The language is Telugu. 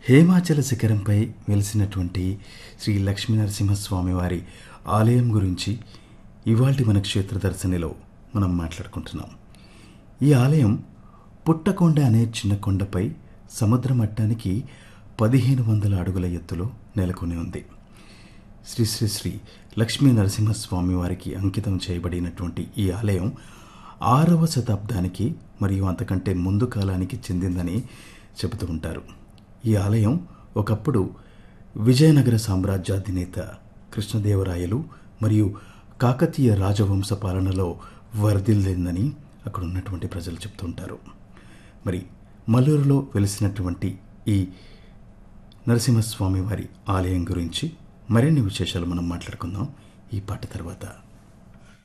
హేమాచల శిఖరంపై వెలిసినటువంటి శ్రీ లక్ష్మీనరసింహస్వామి వారి ఆలయం గురించి ఇవాల్టి మన క్షేత్ర దర్శనిలో మనం మాట్లాడుకుంటున్నాం ఈ ఆలయం పుట్టకొండ అనే చిన్న కొండపై సముద్ర మట్టానికి పదిహేను వందల అడుగుల ఎత్తులో నెలకొని ఉంది శ్రీ శ్రీ శ్రీ లక్ష్మీ నరసింహస్వామి వారికి అంకితం చేయబడినటువంటి ఈ ఆలయం ఆరవ శతాబ్దానికి మరియు అంతకంటే ముందు కాలానికి చెందిందని చెబుతూ ఉంటారు ఈ ఆలయం ఒకప్పుడు విజయనగర సామ్రాజ్యాధినేత కృష్ణదేవరాయలు మరియు కాకతీయ రాజవంశ పాలనలో వరదిల్లిందని అక్కడ ఉన్నటువంటి ప్రజలు చెప్తుంటారు మరి మల్లూరులో వెలిసినటువంటి ఈ నరసింహస్వామి వారి ఆలయం గురించి మరిన్ని విశేషాలు మనం మాట్లాడుకుందాం ఈ పాట తర్వాత